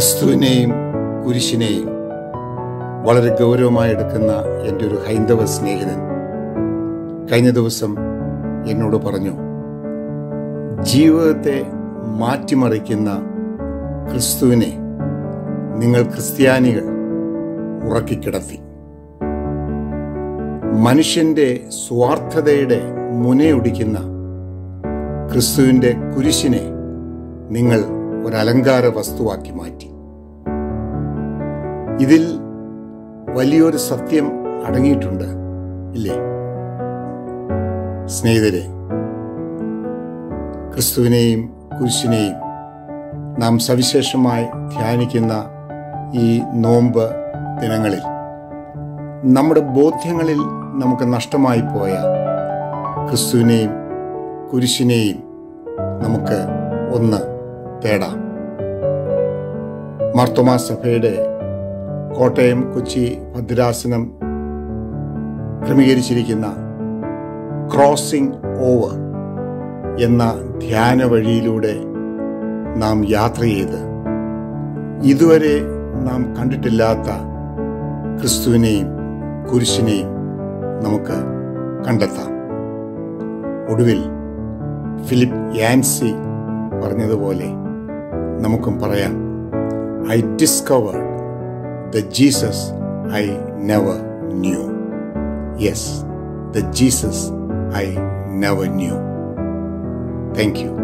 ക്രിസ്തുവിനെയും കുരിശിനെയും വളരെ ഗൗരവമായി എടുക്കുന്ന എൻ്റെ ഒരു ഹൈന്ദവ സ്നേഹിതൻ കഴിഞ്ഞ ദിവസം എന്നോട് പറഞ്ഞു ജീവിതത്തെ മാറ്റിമറിക്കുന്ന ക്രിസ്തുവിനെ നിങ്ങൾ ക്രിസ്ത്യാനികൾ ഉറക്കിക്കിടത്തി മനുഷ്യന്റെ സ്വാർത്ഥതയുടെ മുനയൊടിക്കുന്ന ക്രിസ്തുവിന്റെ കുരിശിനെ നിങ്ങൾ ഒരു അലങ്കാര വസ്തുവാക്കി മാറ്റി ഇതിൽ വലിയൊരു സത്യം അടങ്ങിയിട്ടുണ്ട് ഇല്ലേ സ്നേഹിതരെ ക്രിസ്തുവിനെയും കുരിശിനെയും നാം സവിശേഷമായി ധ്യാനിക്കുന്ന ഈ നോമ്പ് ദിനങ്ങളിൽ നമ്മുടെ ബോധ്യങ്ങളിൽ നമുക്ക് നഷ്ടമായി പോയ ക്രിസ്തുവിനെയും കുരിശിനെയും നമുക്ക് ഒന്ന് തേടാം മാർത്തോമാ സഭയുടെ കോട്ടയം കൊച്ചി ഭദ്രാസനം ക്രമീകരിച്ചിരിക്കുന്ന ക്രോസിംഗ് ഓവർ എന്ന ധ്യാന വഴിയിലൂടെ നാം യാത്ര ചെയ്ത് ഇതുവരെ നാം കണ്ടിട്ടില്ലാത്ത ക്രിസ്തുവിനെയും കുരിശിനെയും നമുക്ക് കണ്ടെത്താം ഒടുവിൽ ഫിലിപ്പ് യാൻസി പറഞ്ഞതുപോലെ നമുക്കും പറയാം I discovered the Jesus I never knew yes the Jesus I never knew thank U